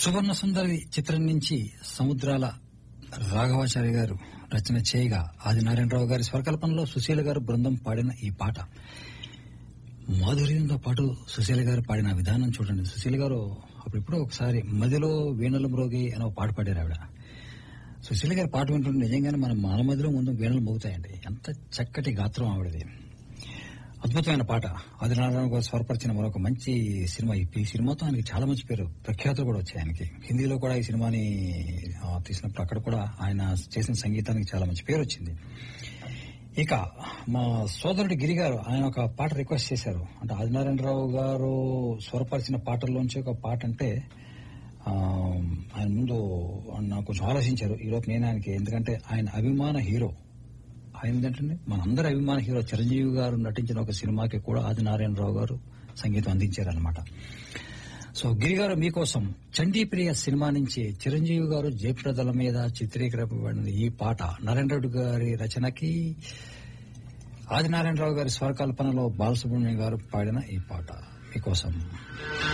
సువర్ణ సుందరి చిత్రం నుంచి సముద్రాల రాఘవాచారి గారు రచన చేయగా ఆదినారాయణరావు గారి స్వరకల్పనలో సుశీల గారు బృందం పాడిన ఈ పాట మాధుర్యంతో పాటు సుశీల గారు పాడిన విధానం చూడండి సుశీల గారు అప్పుడిప్పుడు ఒకసారి మదిలో వీణలు మ్రోగి అని ఒక పాట పాడారు ఆవిడ సుశీల గారి పాట వింటుంటే నిజంగానే మన మన మదిలో ముందు వీణలు మోగుతాయండి ఎంత చక్కటి గాత్రం ఆవిడది అద్భుతమైన పాట ఆదినారాయణ గారు స్వరపరిచిన మరొక మంచి సినిమా ఈ ఈ సినిమాతో ఆయనకి చాలా మంచి పేరు ప్రఖ్యాతులు కూడా వచ్చాయి ఆయనకి హిందీలో కూడా ఈ సినిమాని ఆ, తీసినప్పుడు అక్కడ కూడా ఆయన చేసిన సంగీతానికి చాలా మంచి పేరు వచ్చింది ఇక మా సోదరుడు గిరి గారు ఆయన ఒక పాట రిక్వెస్ట్ చేశారు అంటే ఆదినారాయణరావు గారు స్వరపరిచిన పాటల్లోంచి ఒక పాట అంటే ఆ, ఆయన ముందు నాకు కొంచెం ఆలోచించారు ఈరోజు నేను ఆయనకి ఎందుకంటే ఆయన అభిమాన హీరో ఆయన ఏంటంటే మనందరి అభిమాన హీరో చిరంజీవి గారు నటించిన ఒక సినిమాకి కూడా ఆదినారాయణరావు గారు సంగీతం అందించారనమాట సో గిరి గారు మీకోసం చండీప్రియ సినిమా నుంచి చిరంజీవి గారు జయప్రదల మీద చిత్రీకరింపబడిన ఈ పాట నారాయణ రెడ్డి గారి రచనకి ఆదినారాయణరావు గారి స్వరకల్పనలో బాలసుబ్రహ్మణ్యం గారు పాడిన ఈ పాట మీకోసం